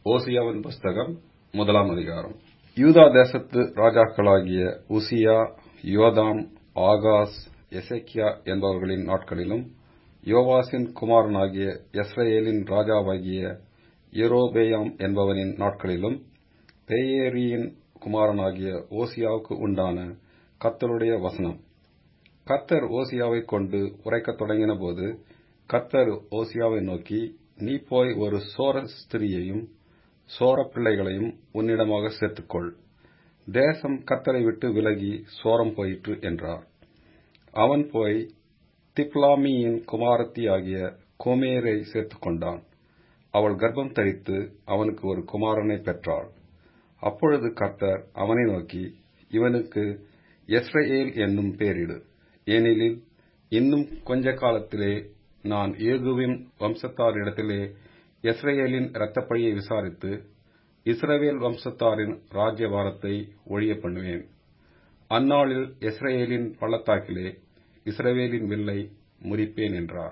ஓசியாவின் புஸ்தகம் முதலாம் அதிகாரம் யூதா தேசத்து ராஜாக்களாகிய உசியா யோதாம் ஆகாஸ் எசேக்கியா என்பவர்களின் நாட்களிலும் யோவாசின் குமாரனாகிய யெஸ்ரயேலின் ராஜாவாகிய யெரொபெயாம் என்பவனின் நாட்களிலும் பெயேரியின் குமாரனாகிய ஓசியாவுக்கு உண்டான கர்த்தருடைய வசனம் கர்த்தர் ஓசியாவைக் கொண்டு உரைக்கத் தொடங்கினபோது கர்த்தர் ஓசியாவை நோக்கி நீ போய் ஒரு சோர ஸ்திரியையும் சோர பிள்ளைகளையும் உன்னிடமாக சேர்த்துக்கொள் தேசம் கர்த்தரை விட்டு விலகி சோரம் போயிற்று என்றார் அவன் போய் திப்லாமியின் குமாரத்தியாகிய கோமேரை சேர்த்துக் கொண்டான் அவள் கர்ப்பம் தரித்து அவனுக்கு ஒரு குமாரனை பெற்றாள் அப்பொழுது கர்த்தர் அவனை நோக்கி இவனுக்கு எஸ்ரயேல் என்னும் பேரிடு ஏனெனில் இன்னும் கொஞ்ச காலத்திலே நான் ஏகுவின் வம்சத்தாரிடத்திலே எஸ்ரயேலின் இரத்தப்பழியை விசாரித்து இஸ்ரவேல் வம்சத்தாரின் ராஜ்யபாரத்தை ஒழிய பண்ணுவேன் அந்நாளில் எஸ்ரயேலின் பள்ளத்தாக்கிலே இஸ்ரவேலின் வில்லை முறிப்பேன் என்றார்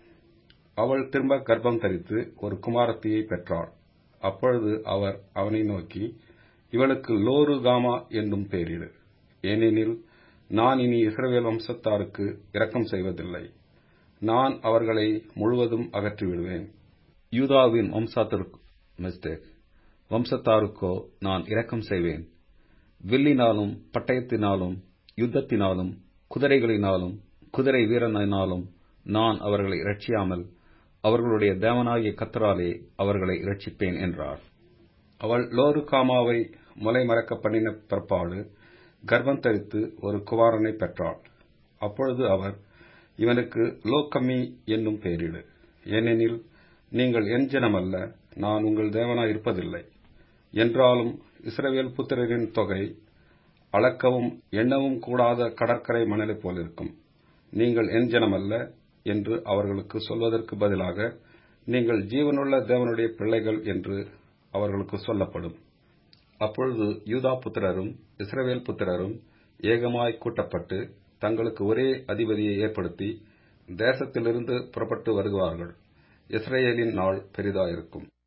அவள் திரும்ப கர்ப்பம் தரித்து ஒரு குமாரத்தியை பெற்றாள் அப்பொழுது அவர் அவனை நோக்கி இவளுக்கு லோரு காமா என்னும் பெயரிடு ஏனெனில் நான் இனி இஸ்ரவேல் வம்சத்தாருக்கு இரக்கம் செய்வதில்லை நான் அவர்களை முழுவதும் அகற்றிவிடுவேன் யூதாவின் வம்சத்திற்கு மிஸ்டேக் வம்சத்தாருக்கோ நான் இரக்கம் செய்வேன் வில்லினாலும் பட்டயத்தினாலும் யுத்தத்தினாலும் குதிரைகளினாலும் குதிரை வீரனினாலும் நான் அவர்களை இரட்சியாமல் அவர்களுடைய தேவனாகிய கத்தராலே அவர்களை இரட்சிப்பேன் என்றார் அவள் லோரு காமாவை முலை மறக்க பண்ணின பிற்பாடு கர்ப்பம் தரித்து ஒரு குமாரனை பெற்றாள் அப்பொழுது அவர் இவனுக்கு லோக்கமி என்னும் பெயரிடு ஏனெனில் நீங்கள் என் ஜனமல்ல நான் உங்கள் தேவனாய் இருப்பதில்லை என்றாலும் இஸ்ரவேல் புத்திரரின் தொகை அளக்கவும் எண்ணவும் கூடாத கடற்கரை மணலை போலிருக்கும் நீங்கள் என் ஜனமல்ல என்று அவர்களுக்கு சொல்வதற்கு பதிலாக நீங்கள் ஜீவனுள்ள தேவனுடைய பிள்ளைகள் என்று அவர்களுக்கு சொல்லப்படும் அப்பொழுது யூதா புத்திரரும் இஸ்ரவேல் புத்திரரும் ஏகமாய் கூட்டப்பட்டு தங்களுக்கு ஒரே அதிபதியை ஏற்படுத்தி தேசத்திலிருந்து புறப்பட்டு வருவார்கள் இஸ்ரேலின் நாள் பெரிதாயிருக்கும்